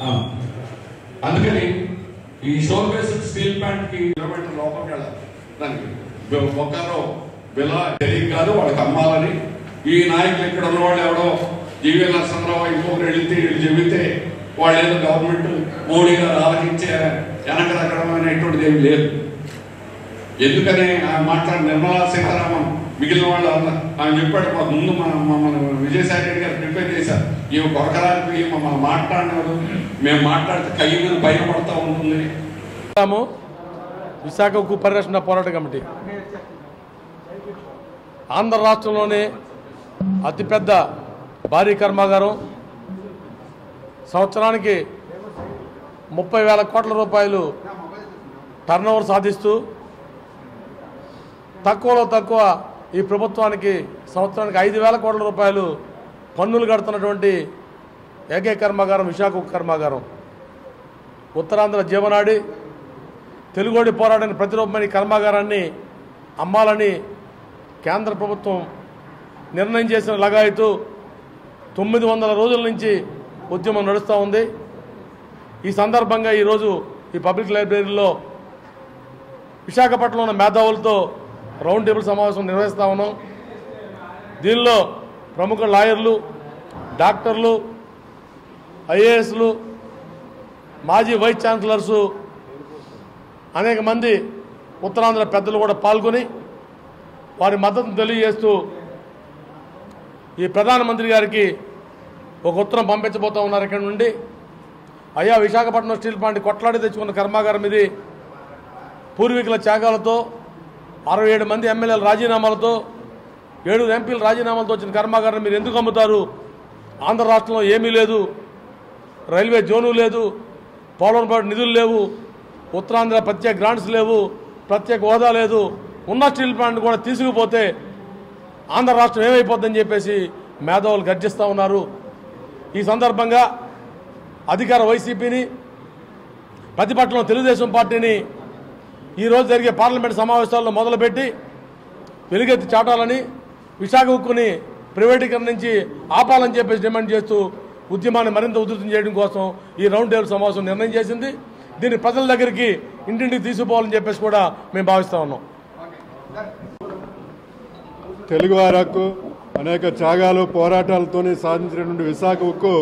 ఆ. అందుకని ఈ షోర్ బేస్డ్ స్టీల్ ప్లాంట్ కి కిలోమీటర్ లోపలికి వెళ్ళాలి దానికి ఒక్కరో బిలా తెలియక కాదు వాళ్ళకి అమ్మాలని ఈ నాయకులు ఇక్కడ ఉన్న వాళ్ళు ఎవడో జీవీ నరసింహరావు ఇంకొకరు వెళితే వీళ్ళు చెబితే వాళ్ళు ఏదో గవర్నమెంట్ మోడీ గారు ఆలకించే వెనక రకడం అనేటువంటిది ఏమి లేదు ఎందుకని ఆయన మాట్లాడి నిర్మలా సీతారామన్ మిగిలిన వాళ్ళు అన్న- ఆయన చెప్పాడు మా ముందు మన మమ్మల్ని విజయసాయి రెడ్డి గారు ప్రిపేర్ చేశారు ఇవి కొరకరానికి మమ్మల్ని మాట్లాడినారు మేము మాట్లాడితే కయ్యి మీద పైన పడతా ఉంటుంది తాము విశాఖ ఉక్కు పరిరక్షణ పోరాట కమిటీ ఆంధ్ర రాష్ట్రంలోనే అతిపెద్ద భారీ కర్మాగారం సంవత్సరానికి ముప్పై వేల కోట్ల రూపాయలు టర్నోవర్ సాధిస్తూ తక్కువలో తక్కువ ఈ ప్రభుత్వానికి సంవత్సరానికి ఐదు వేల కోట్ల రూపాయలు పన్నులు కడుతున్నటువంటి ఏకైక కర్మాగారం విశాఖ ఉక్కు కర్మాగారం ఉత్తరాంధ్ర జీవనాడి తెలుగోడి పోరాటాన్ని ప్రతిరూపమైన ఈ కర్మాగారాన్ని అమ్మాలని కేంద్ర ప్రభుత్వం నిర్ణయం చేసిన లగాయతూ తొమ్మిది వందల రోజుల నుంచి ఉద్యమం నడుస్తూ ఉంది ఈ సందర్భంగా ఈరోజు ఈ పబ్లిక్ లైబ్రరీలో విశాఖపట్నంలో ఉన్న మేధావులతో రౌండ్ టేబుల్ సమావేశం నిర్వహిస్తా ఉన్నాం దీనిలో ప్రముఖ లాయర్లు డాక్టర్లు ఐఏఎస్లు మాజీ వైస్ ఛాన్సలర్సు అనేక మంది ఉత్తరాంధ్ర పెద్దలు కూడా పాల్గొని వారి మద్దతును తెలియజేస్తూ ఈ ప్రధానమంత్రి గారికి ఒక ఉత్తరం పంపించబోతా ఉన్నారు ఇక్కడ నుండి అయ్యా విశాఖపట్నం స్టీల్ ప్లాంట్ కొట్లాడి తెచ్చుకున్న కర్మాగారం ఇది పూర్వీకుల త్యాగాలతో అరవై ఏడు మంది ఎమ్మెల్యేల రాజీనామాలతో ఏడుగురు ఎంపీల రాజీనామాలతో వచ్చిన కర్మాగారం మీరు ఎందుకు అమ్ముతారు ఆంధ్ర రాష్ట్రంలో ఏమీ లేదు రైల్వే జోను లేదు పోలవరం పాటు నిధులు లేవు ఉత్తరాంధ్ర ప్రత్యేక గ్రాంట్స్ లేవు ప్రత్యేక హోదా లేదు ఉన్న స్టీల్ ప్లాంట్ కూడా తీసుకుపోతే ఆంధ్ర రాష్ట్రం ఏమైపోద్దని చెప్పేసి మేధావులు గర్జిస్తూ ఉన్నారు ఈ సందర్భంగా అధికార వైసీపీని ప్రతిపక్షంలో తెలుగుదేశం పార్టీని ఈరోజు జరిగే పార్లమెంట్ సమావేశాల్లో మొదలుపెట్టి వెలుగెత్తి చాటాలని విశాఖ ఉక్కుని ప్రైవేటీకరణ నుంచి ఆపాలని చెప్పేసి డిమాండ్ చేస్తూ ఉద్యమాన్ని మరింత ఉధృతం చేయడం కోసం ఈ రౌండ్ టేబుల్ సమావేశం నిర్ణయం చేసింది దీన్ని ప్రజల దగ్గరికి ఇంటింటికి తీసుకుపోవాలని చెప్పేసి కూడా మేము భావిస్తా ఉన్నాం తెలుగువారి హక్కు అనేక త్యాగాలు పోరాటాలతోనే సాధించినటువంటి విశాఖ ఉక్కు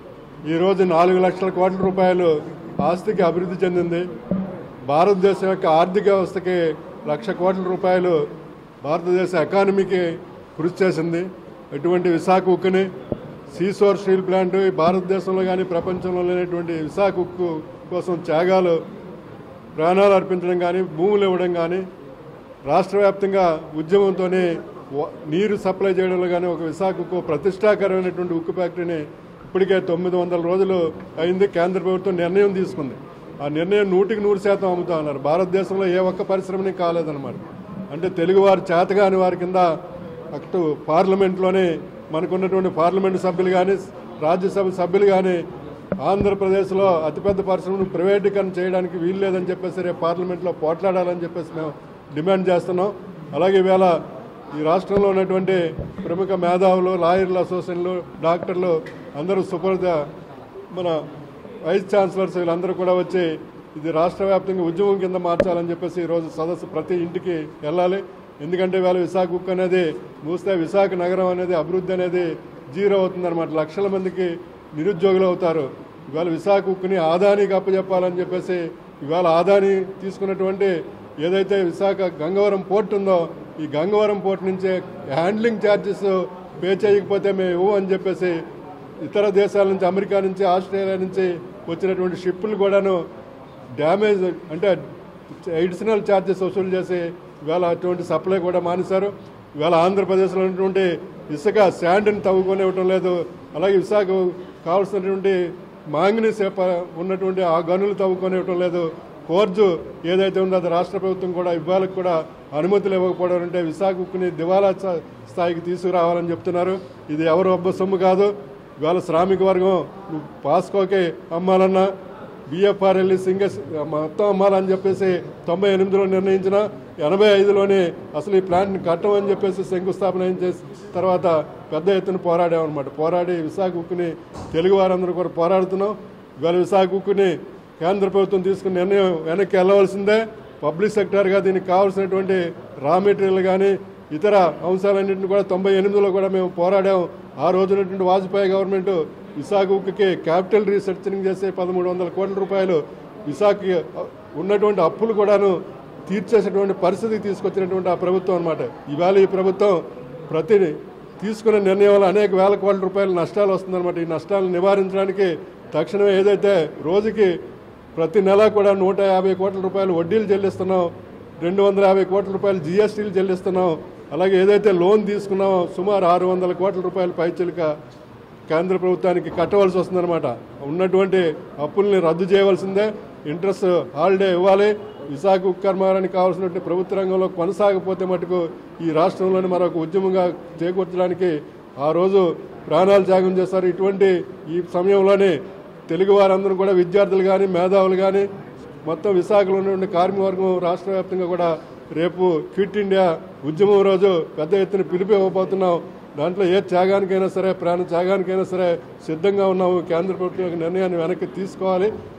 ఈరోజు నాలుగు లక్షల కోట్ల రూపాయలు ఆస్తికి అభివృద్ధి చెందింది భారతదేశం యొక్క ఆర్థిక వ్యవస్థకి లక్ష కోట్ల రూపాయలు భారతదేశ ఎకానమీకి కృషి చేసింది ఇటువంటి విశాఖ ఉక్కుని సీసోర్ స్టీల్ ప్లాంట్ ఈ భారతదేశంలో కానీ ప్రపంచంలో లేనటువంటి విశాఖ ఉక్కు కోసం త్యాగాలు ప్రాణాలు అర్పించడం కానీ భూములు ఇవ్వడం కానీ రాష్ట్ర వ్యాప్తంగా ఉద్యమంతోనే వ- నీరు సప్లై చేయడంలో కానీ ఒక విశాఖకు ప్రతిష్టాకరమైనటువంటి ఉక్కు ఫ్యాక్టరీని ఇప్పటికే తొమ్మిది వందల రోజులు అయింది కేంద్ర ప్రభుత్వం నిర్ణయం తీసుకుంది ఆ నిర్ణయం నూటికి నూరు శాతం అమ్ముతా ఉన్నారు భారతదేశంలో ఏ ఒక్క పరిశ్రమని కాలేదన్నమాట అంటే తెలుగువారు చేతగాని వారి కింద అటు పార్లమెంట్లోనే మనకున్నటువంటి పార్లమెంటు సభ్యులు కానీ రాజ్యసభ సభ్యులు కానీ ఆంధ్రప్రదేశ్లో అతిపెద్ద పరిశ్రమను ప్రైవేటీకరణ చేయడానికి వీలు లేదని చెప్పేసి రేపు పార్లమెంట్లో పోట్లాడాలని చెప్పేసి మేము డిమాండ్ చేస్తున్నాం అలాగే ఈవేళ ఈ రాష్ట్రంలో ఉన్నటువంటి ప్రముఖ మేధావులు లాయర్ల అసోసియేషన్లు డాక్టర్లు అందరూ సుపరిత మన వైస్ ఛాన్సలర్స్ వీళ్ళందరూ కూడా వచ్చి ఇది రాష్ట్ర వ్యాప్తంగా ఉద్యమం కింద మార్చాలని చెప్పేసి ఈరోజు సదస్సు ప్రతి ఇంటికి వెళ్ళాలి ఎందుకంటే ఇవాళ విశాఖ ఉక్కు అనేది మూస్తే విశాఖ నగరం అనేది అభివృద్ధి అనేది జీరో అవుతుందన్నమాట లక్షల మందికి నిరుద్యోగులు అవుతారు ఇవాళ విశాఖ ఉక్కుని ఆదానికి అప్పచెప్పాలని చెప్పేసి ఇవాళ ఆదాని తీసుకున్నటువంటి ఏదైతే విశాఖ గంగవరం పోర్ట్ ఉందో ఈ గంగవరం పోర్ట్ నుంచే హ్యాండ్లింగ్ ఛార్జెస్ పే చేయకపోతే మేము ఇవ్వం అని చెప్పేసి ఇతర దేశాల నుంచి అమెరికా నుంచి ఆస్ట్రేలియా నుంచి వచ్చినటువంటి షిప్పులు కూడాను డ్యామేజ్ అంటే అడిషనల్ ఛార్జెస్ వసూలు చేసి ఇవాళ అటువంటి సప్లై కూడా మానేశారు ఇవాళ ఆంధ్రప్రదేశ్లో ఉన్నటువంటి ఇసుక శాండ్ని తవ్వుకొని ఇవ్వటం లేదు అలాగే విశాఖ కావాల్సినటువంటి మాంగనీస్ ఉన్నటువంటి ఆ గనులు తవ్వుకొని ఇవ్వటం లేదు కోర్జు ఏదైతే ఉందో అది రాష్ట్ర ప్రభుత్వం కూడా ఇవ్వాలకు కూడా అనుమతులు ఇవ్వకపోవడం అంటే విశాఖ ఉక్కుని దివాలా స్థా- స్థాయికి తీసుకురావాలని చెప్తున్నారు ఇది ఎవరు ఒబ్బ సొమ్ము కాదు ఇవాళ శ్రామిక వర్గం నువ్వు పాస్కోకి అమ్మాలన్నా బిఎఫ్ఆర్ఎల్ సింగస్ మొత్తం అమ్మాలని చెప్పేసి తొంభై ఎనిమిదిలో నిర్ణయించిన ఎనభై ఐదులోనే అసలు ఈ ప్లాంట్ని కట్టమని చెప్పేసి శంకుస్థాపన ఏం చేసి తర్వాత పెద్ద ఎత్తున పోరాడామన్నమాట పోరాడి విశాఖ ఉక్కుని తెలుగు వారందరూ కూడా పోరాడుతున్నాం ఇవాళ విశాఖ ఉక్కుని కేంద్ర ప్రభుత్వం తీసుకున్న నిర్ణయం వెనక్కి వెళ్ళవలసిందే పబ్లిక్ సెక్టార్గా దీనికి కావాల్సినటువంటి రా మెటీరియల్ కానీ ఇతర అంశాలన్నింటినీ కూడా తొంభై ఎనిమిదిలో కూడా మేము పోరాడాం ఆ రోజునటువంటి వాజ్పేయి గవర్నమెంట్ విశాఖ ఉక్కుకి క్యాపిటల్ రీసెర్చరింగ్ చేసే పదమూడు వందల కోట్ల రూపాయలు విశాఖకి ఉన్నటువంటి అప్పులు కూడాను తీర్చేసేటువంటి పరిస్థితికి తీసుకొచ్చినటువంటి ఆ ప్రభుత్వం అనమాట ఇవాళ ఈ ప్రభుత్వం ప్రతి తీసుకున్న నిర్ణయం వల్ల అనేక వేల కోట్ల రూపాయల నష్టాలు వస్తుందన్నమాట ఈ నష్టాలను నివారించడానికి తక్షణమే ఏదైతే రోజుకి ప్రతి నెల కూడా నూట యాభై కోట్ల రూపాయలు వడ్డీలు చెల్లిస్తున్నాం రెండు వందల యాభై కోట్ల రూపాయలు జీఎస్టీలు చెల్లిస్తున్నాం అలాగే ఏదైతే లోన్ తీసుకున్నామో సుమారు ఆరు వందల కోట్ల రూపాయల పైచిలుక కేంద్ర ప్రభుత్వానికి కట్టవలసి వస్తుందన్నమాట ఉన్నటువంటి అప్పుల్ని రద్దు చేయవలసిందే ఇంట్రెస్ట్ హాలిడే ఇవ్వాలి విశాఖ ఉక్కు కర్మాగారానికి కావాల్సినటువంటి ప్రభుత్వ రంగంలో కొనసాగపోతే మటుకు ఈ రాష్ట్రంలోని మరొక ఉద్యమంగా చేకూర్చడానికి ఆ రోజు ప్రాణాలు త్యాగం చేస్తారు ఇటువంటి ఈ సమయంలోనే తెలుగు వారందరూ కూడా విద్యార్థులు కానీ మేధావులు కానీ మొత్తం విశాఖలో ఉన్నటువంటి కార్మిక వర్గం రాష్ట్ర వ్యాప్తంగా కూడా రేపు క్విట్ ఇండియా ఉద్యమం రోజు పెద్ద ఎత్తున పిలుపు ఇవ్వబోతున్నాం దాంట్లో ఏ త్యాగానికైనా సరే ప్రాణ త్యాగానికైనా సరే సిద్ధంగా ఉన్నాము కేంద్ర ప్రభుత్వం యొక్క నిర్ణయాన్ని వెనక్కి తీసుకోవాలి